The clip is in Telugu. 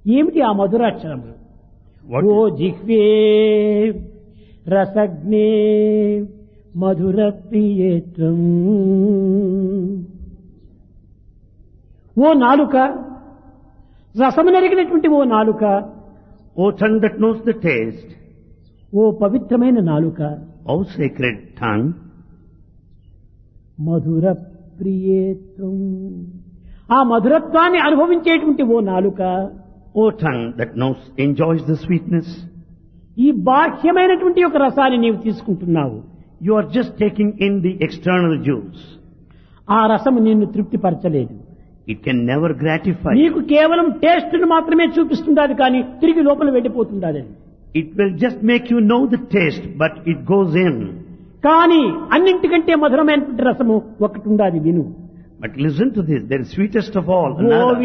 ఏమిటి ఆ మధురాక్షరములు What ఓ జిహ్వే రసజ్ఞే మధుర ప్రియేత్వం ఓ నాలుక రసము నెరిగినటువంటి ఓ నాలుక O tongue that knows the taste, ఓ పవిత్రమైన నాలుక O sacred tongue, మధుర ప్రియేత్వం ఆ మధురత్వాన్ని అనుభవించేటువంటి ఓ నాలుక O tongue that knows, enjoys the sweetness, ఈ బాహ్యమైనటువంటి ఒక రసాన్ని నీవు తీసుకుంటున్నావు you are just taking in the external juice. ఆ రసము నిన్ను తృప్తిపరచలేదు It can never gratify you. నీకు కేవలం టేస్ట్ మాత్రమే చూపిస్తుండాలి కానీ తిరిగి లోపల వెళ్ళిపోతుండాలి అది. It will just make you know the taste, but it goes in. కానీ అన్నింటికంటే మధురమైనటువంటి రసము ఒకటి ఉండాలి విను But listen to this, there is sweetest of all, oh another.